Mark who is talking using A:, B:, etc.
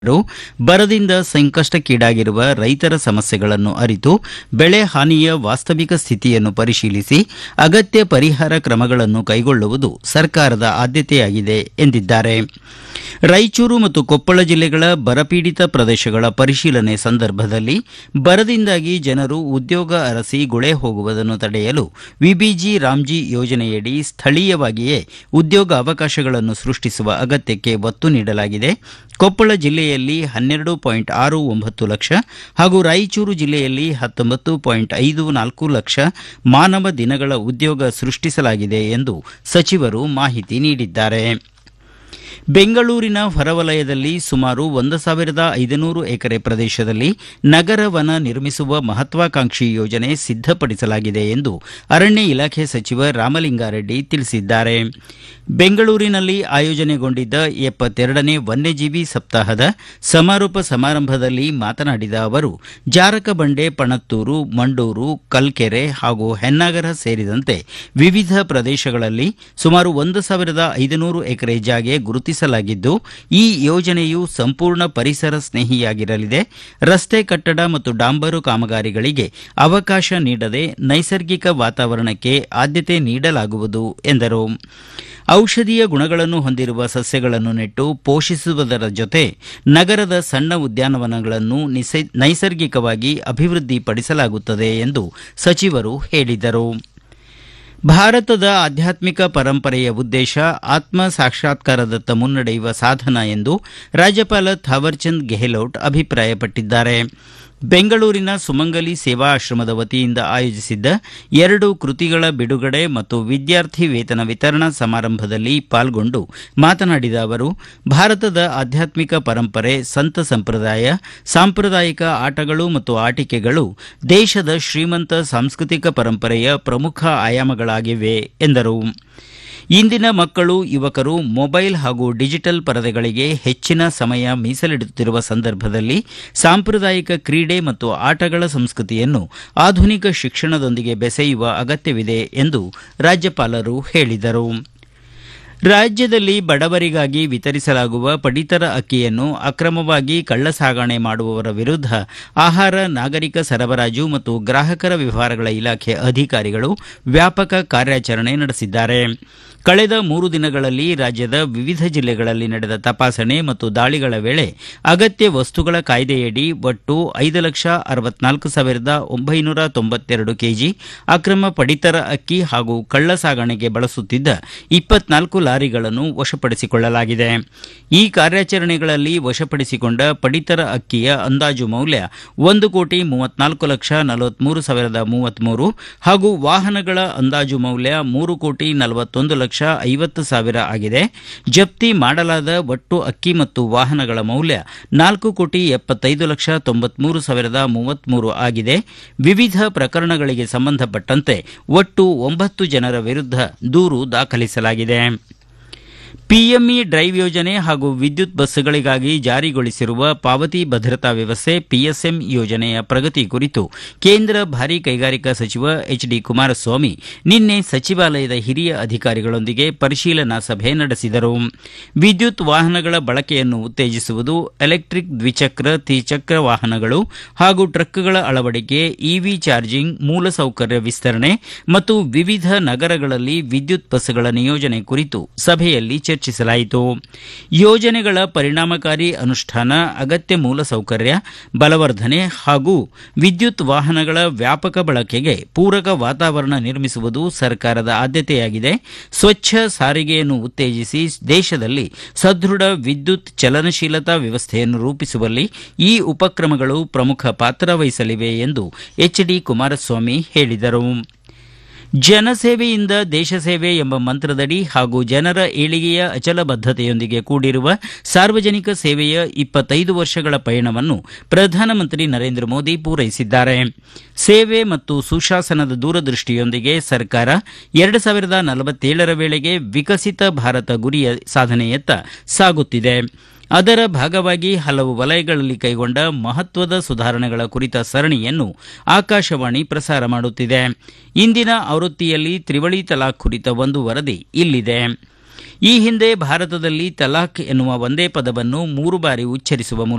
A: ರು ಬರದಿಂದ ಸಂಕಷ್ಟಕ್ಕೀಡಾಗಿರುವ ರೈತರ ಸಮಸ್ಯೆಗಳನ್ನು ಅರಿತು ಬೆಳೆ ಹಾನಿಯ ವಾಸ್ತವಿಕ ಸ್ಥಿತಿಯನ್ನು ಪರಿಶೀಲಿಸಿ ಅಗತ್ಯ ಪರಿಹಾರ ಕ್ರಮಗಳನ್ನು ಕೈಗೊಳ್ಳುವುದು ಸರ್ಕಾರದ ಆದ್ಯತೆಯಾಗಿದೆ ಎಂದಿದ್ದಾರೆ ರಾಯಚೂರು ಮತ್ತು ಕೊಪ್ಪಳ ಜಿಲ್ಲೆಗಳ ಬರಪೀಡಿತ ಪ್ರದೇಶಗಳ ಪರಿಶೀಲನೆ ಸಂದರ್ಭದಲ್ಲಿ ಬರದಿಂದಾಗಿ ಜನರು ಉದ್ಯೋಗ ಅರಸಿ ಗುಳೆ ಹೋಗುವುದನ್ನು ತಡೆಯಲು ವಿಬಿಜಿ ರಾಮ್ಜಿ ಯೋಜನೆಯಡಿ ಸ್ಥಳೀಯವಾಗಿಯೇ ಉದ್ಯೋಗ ಅವಕಾಶಗಳನ್ನು ಸೃಷ್ಟಿಸುವ ಅಗತ್ಯಕ್ಕೆ ಒತ್ತು ನೀಡಲಾಗಿದೆ ಕೊಪ್ಪಳ ಜಿಲ್ಲೆಯಲ್ಲಿ ಹನ್ನೆರಡು ಪಾಯಿಂಟ್ ಆರು ಒಂಬತ್ತು ಲಕ್ಷ ಹಾಗೂ ರಾಯಚೂರು ಜಿಲ್ಲೆಯಲ್ಲಿ ಹತ್ತೊಂಬತ್ತು ಪಾಯಿಂಟ್ ಐದು ನಾಲ್ಕು ಲಕ್ಷ ಮಾನವ ದಿನಗಳ ಉದ್ಯೋಗ ಸೃಷ್ಟಿಸಲಾಗಿದೆ ಎಂದು ಸಚಿವರು ಮಾಹಿತಿ ನೀಡಿದ್ದಾರೆ ಬೆಂಗಳೂರಿನ ಹೊರವಲಯದಲ್ಲಿ ಸುಮಾರು ಒಂದು ಸಾವಿರದ ಐದುನೂರು ಎಕರೆ ಪ್ರದೇಶದಲ್ಲಿ ನಗರ ವನ ನಿರ್ಮಿಸುವ ಮಹತ್ವಾಕಾಂಕ್ಷಿ ಯೋಜನೆ ಸಿದ್ದಪಡಿಸಲಾಗಿದೆ ಎಂದು ಅರಣ್ಯ ಇಲಾಖೆ ಸಚಿವ ರಾಮಲಿಂಗಾರೆಡ್ಡಿ ತಿಳಿಸಿದ್ದಾರೆ ಬೆಂಗಳೂರಿನಲ್ಲಿ ಆಯೋಜನೆಗೊಂಡಿದ್ದ ಎಪ್ಪತ್ತೆರಡನೇ ವನ್ಯಜೀವಿ ಸಪ್ತಾಹದ ಸಮಾರೋಪ ಸಮಾರಂಭದಲ್ಲಿ ಮಾತನಾಡಿದ ಅವರು ಜಾರಕಬಂಡೆ ಪಣತ್ತೂರು ಮಂಡೂರು ಕಲ್ಕೆರೆ ಹಾಗೂ ಹೆನ್ನಾಗರ ಸೇರಿದಂತೆ ವಿವಿಧ ಪ್ರದೇಶಗಳಲ್ಲಿ ಸುಮಾರು ಒಂದು ಸಾವಿರದ ಐದುನೂರು ಎಕರೆ ಜಾಗೆ ಗುರುತಿಸಲಾಗಿದ್ದು ಈ ಯೋಜನೆಯು ಸಂಪೂರ್ಣ ಪರಿಸರ ಸ್ನೇಹಿಯಾಗಿರಲಿದೆ ರಸ್ತೆ ಕಟ್ಟಡ ಮತ್ತು ಡಾಂಬರು ಕಾಮಗಾರಿಗಳಿಗೆ ಅವಕಾಶ ನೀಡದೆ ನೈಸರ್ಗಿಕ ವಾತಾವರಣಕ್ಕೆ ಆದ್ಯತೆ ನೀಡಲಾಗುವುದು ಎಂದರು ಔಷಧೀಯ ಗುಣಗಳನ್ನು ಹೊಂದಿರುವ ಸಸ್ಯಗಳನ್ನು ನೆಟ್ಟು ಪೋಷಿಸುವುದರ ಜೊತೆ ನಗರದ ಸಣ್ಣ ಉದ್ಯಾನವನಗಳನ್ನು ನಿಸೈ- ನೈಸರ್ಗಿಕವಾಗಿ ಅಭಿವೃದ್ಧಿಪಡಿಸಲಾಗುತ್ತದೆ ಎಂದು ಸಚಿವರು ಹೇಳಿದರು ಭಾರತದ ಆಧ್ಯಾತ್ಮಿಕ ಪರಂಪರೆಯ ಉದ್ದೇಶ ಆತ್ಮ ಸಾಕ್ಷಾತ್ಕಾರದತ್ತ ಮುನ್ನಡೆಯುವ ಸಾಧನ ಎಂದು ರಾಜ್ಯಪಾಲ ಥಾವರ್ಚಂದ್ ಗೆಹ್ಲೋಟ್ ಅಭಿಪ್ರಾಯಪಟ್ಟಿದ್ದಾರೆ ಬೆಂಗಳೂರಿನ ಸುಮಂಗಲಿ ಸೇವಾ ಆಶ್ರಮದ ವತಿಯಿಂದ ಆಯೋಜಿಸಿದ್ದ ಎರಡು ಕೃತಿಗಳ ಬಿಡುಗಡೆ ಮತ್ತು ವಿದ್ಯಾರ್ಥಿ ವೇತನ ವಿತರಣಾ ಸಮಾರಂಭದಲ್ಲಿ ಪಾಲ್ಗೊಂಡು ಮಾತನಾಡಿದ ಅವರು ಭಾರತದ ಆಧ್ಯಾತ್ಮಿಕ ಪರಂಪರೆ ಸಂತ ಸಂಪ್ರದಾಯ ಸಾಂಪ್ರದಾಯಿಕ ಆಟಗಳು ಮತ್ತು ಆಟಿಕೆಗಳು ದೇಶದ ಶ್ರೀಮಂತ ಸಾಂಸ್ಕೃತಿಕ ಪರಂಪರೆಯ ಪ್ರಮುಖ ಆಯಾಮಗಳಾಗಿವೆ ಎಂದರು ಇಂದಿನ ಮಕ್ಕಳು ಯುವಕರು ಮೊಬೈಲ್ ಹಾಗೂ ಡಿಜಿಟಲ್ ಪರದೆಗಳಿಗೆ ಹೆಚ್ಚಿನ ಸಮಯ ಮೀಸಲಿಡುತ್ತಿರುವ ಸಂದರ್ಭದಲ್ಲಿ ಸಾಂಪ್ರದಾಯಿಕ ಕ್ರೀಡೆ ಮತ್ತು ಆಟಗಳ ಸಂಸ್ಕೃತಿಯನ್ನು ಆಧುನಿಕ ಶಿಕ್ಷಣದೊಂದಿಗೆ ಬೆಸೆಯುವ ಅಗತ್ಯವಿದೆ ಎಂದು ರಾಜ್ಯಪಾಲರು ಹೇಳಿದರು ರಾಜ್ಯದಲ್ಲಿ ಬಡವರಿಗಾಗಿ ವಿತರಿಸಲಾಗುವ ಪಡಿತರ ಅಕ್ಕಿಯನ್ನು ಅಕ್ರಮವಾಗಿ ಕಳ್ಳಸಾಗಣೆ ಮಾಡುವವರ ವಿರುದ್ಧ ಆಹಾರ ನಾಗರಿಕ ಸರಬರಾಜು ಮತ್ತು ಗ್ರಾಹಕರ ವ್ಯವಹಾರಗಳ ಇಲಾಖೆ ಅಧಿಕಾರಿಗಳು ವ್ಯಾಪಕ ಕಾರ್ಯಾಚರಣೆ ನಡೆಸಿದ್ದಾರೆ ಕಳೆದ ಮೂರು ದಿನಗಳಲ್ಲಿ ರಾಜ್ಯದ ವಿವಿಧ ಜಿಲ್ಲೆಗಳಲ್ಲಿ ನಡೆದ ತಪಾಸಣೆ ಮತ್ತು ದಾಳಿಗಳ ವೇಳೆ ಅಗತ್ಯ ವಸ್ತುಗಳ ಕಾಯ್ದೆಯಡಿ ಒಟ್ಟು ಐದು ಲಕ್ಷ ಅರವತ್ನಾಲ್ಕು ಸಾವಿರದ ಒಂಬೈನೂರ ತೊಂಬತ್ತೆರಡು ಕೆಜಿ ಅಕ್ರಮ ಪಡಿತರ ಅಕ್ಕಿ ಹಾಗೂ ಕಳ್ಳ ಸಾಗಣೆಗೆ ಬಳಸುತ್ತಿದ್ದ ಇಪ್ಪತ್ನಾಲ್ಕು ಲಾರಿಗಳನ್ನು ವಶಪಡಿಸಿಕೊಳ್ಳಲಾಗಿದೆ ಈ ಕಾರ್ಯಾಚರಣೆಗಳಲ್ಲಿ ವಶಪಡಿಸಿಕೊಂಡ ಪಡಿತರ ಅಕ್ಕಿಯ ಅಂದಾಜು ಮೌಲ್ಯ ಒಂದು ಕೋಟಿ ಮೂವತ್ನಾಲ್ಕು ಲಕ್ಷ ನಲವತ್ಮೂರು ಸಾವಿರದ ಮೂವತ್ಮೂರು ಹಾಗೂ ವಾಹನಗಳ ಅಂದಾಜು ಮೌಲ್ಯ ಮೂರು ಕೋಟಿ ನಲವತ್ತೊಂದು ಲಕ್ಷ ಐವತ್ತು ಸಾವಿರ ಆಗಿದೆ ಜಪ್ತಿ ಮಾಡಲಾದ ಒಟ್ಟು ಅಕ್ಕಿ ಮತ್ತು ವಾಹನಗಳ ಮೌಲ್ಯ ನಾಲ್ಕು ಕೋಟಿ ಎಪ್ಪತ್ತೈದು ಲಕ್ಷ ತೊಂಬತ್ಮೂರು ಸಾವಿರದ ಮೂವತ್ಮೂರು ಆಗಿದೆ ವಿವಿಧ ಪ್ರಕರಣಗಳಿಗೆ ಸಂಬಂಧಪಟ್ಟಂತೆ ಒಟ್ಟು ಒಂಬತ್ತು ಜನರ ವಿರುದ್ಧ ದೂರು ದಾಖಲಿಸಲಾಗಿದೆ ಪಿಎಂಇ ಡ್ರೈವ್ ಯೋಜನೆ ಹಾಗೂ ವಿದ್ಯುತ್ ಬಸ್ಗಳಿಗಾಗಿ ಜಾರಿಗೊಳಿಸಿರುವ ಪಾವತಿ ಭದ್ರತಾ ವ್ಯವಸ್ಥೆ ಪಿಎಸ್ಎಂ ಯೋಜನೆಯ ಪ್ರಗತಿ ಕುರಿತು ಕೇಂದ್ರ ಭಾರೀ ಕೈಗಾರಿಕಾ ಸಚಿವ ಎಚ್ ಡಿ ಕುಮಾರಸ್ವಾಮಿ ನಿನ್ನೆ ಸಚಿವಾಲಯದ ಹಿರಿಯ ಅಧಿಕಾರಿಗಳೊಂದಿಗೆ ಪರಿಶೀಲನಾ ಸಭೆ ನಡೆಸಿದರು ವಿದ್ಯುತ್ ವಾಹನಗಳ ಬಳಕೆಯನ್ನು ಉತ್ತೇಜಿಸುವುದು ಎಲೆಕ್ಟ್ರಿಕ್ ದ್ವಿಚಕ್ರ ತ್ರಿಚಕ್ರ ವಾಹನಗಳು ಹಾಗೂ ಟ್ರಕ್ಗಳ ಅಳವಡಿಕೆ ಇವಿ ಚಾರ್ಜಿಂಗ್ ಮೂಲಸೌಕರ್ಯ ವಿಸ್ತರಣೆ ಮತ್ತು ವಿವಿಧ ನಗರಗಳಲ್ಲಿ ವಿದ್ಯುತ್ ಬಸ್ಗಳ ನಿಯೋಜನೆ ಕುರಿತು ಸಭೆಯಲ್ಲಿ ಚರ್ಚಿಸಲಾಯಿತು ಯೋಜನೆಗಳ ಪರಿಣಾಮಕಾರಿ ಅನುಷ್ಠಾನ ಅಗತ್ಯ ಮೂಲಸೌಕರ್ಯ ಬಲವರ್ಧನೆ ಹಾಗೂ ವಿದ್ಯುತ್ ವಾಹನಗಳ ವ್ಯಾಪಕ ಬಳಕೆಗೆ ಪೂರಕ ವಾತಾವರಣ ನಿರ್ಮಿಸುವುದು ಸರ್ಕಾರದ ಆದ್ಯತೆಯಾಗಿದೆ ಸ್ವಚ್ಛ ಸಾರಿಗೆಯನ್ನು ಉತ್ತೇಜಿಸಿ ದೇಶದಲ್ಲಿ ಸದೃಢ ವಿದ್ಯುತ್ ಚಲನಶೀಲತಾ ವ್ಯವಸ್ಥೆಯನ್ನು ರೂಪಿಸುವಲ್ಲಿ ಈ ಉಪಕ್ರಮಗಳು ಪ್ರಮುಖ ಪಾತ್ರ ವಹಿಸಲಿವೆ ಎಂದು ಎಚ್ ಡಿ ಕುಮಾರಸ್ವಾಮಿ ಹೇಳಿದರು ಜನಸೇವೆಯಿಂದ ದೇಶ ಸೇವೆ ಎಂಬ ಮಂತ್ರದಡಿ ಹಾಗೂ ಜನರ ಏಳಿಗೆಯ ಅಚಲ ಬದ್ಧತೆಯೊಂದಿಗೆ ಕೂಡಿರುವ ಸಾರ್ವಜನಿಕ ಸೇವೆಯ ಇಪ್ಪತ್ತೈದು ವರ್ಷಗಳ ಪಯಣವನ್ನು ಪ್ರಧಾನಮಂತ್ರಿ ನರೇಂದ್ರ ಮೋದಿ ಪೂರೈಸಿದ್ದಾರೆ ಸೇವೆ ಮತ್ತು ಸುಶಾಸನದ ದೂರದೃಷ್ಟಿಯೊಂದಿಗೆ ಸರ್ಕಾರ ಎರಡು ಸಾವಿರದ ನಲವತ್ತೇಳರ ವೇಳೆಗೆ ವಿಕಸಿತ ಭಾರತ ಗುರಿಯ ಸಾಧನೆಯತ್ತ ಸಾಗುತ್ತಿದೆ ಅದರ ಭಾಗವಾಗಿ ಹಲವು ವಲಯಗಳಲ್ಲಿ ಕೈಗೊಂಡ ಮಹತ್ವದ ಸುಧಾರಣೆಗಳ ಕುರಿತ ಸರಣಿಯನ್ನು ಆಕಾಶವಾಣಿ ಪ್ರಸಾರ ಮಾಡುತ್ತಿದೆ ಇಂದಿನ ಆವೃತ್ತಿಯಲ್ಲಿ ತ್ರಿವಳಿ ತಲಾಖ್ ಕುರಿತ ಒಂದು ವರದಿ ಇಲ್ಲಿದೆ ಈ ಹಿಂದೆ ಭಾರತದಲ್ಲಿ ತಲಾಖ್ ಎನ್ನುವ ಒಂದೇ ಪದವನ್ನು ಮೂರು ಬಾರಿ ಉಚ್ಚರಿಸುವ ಮೂಲಕ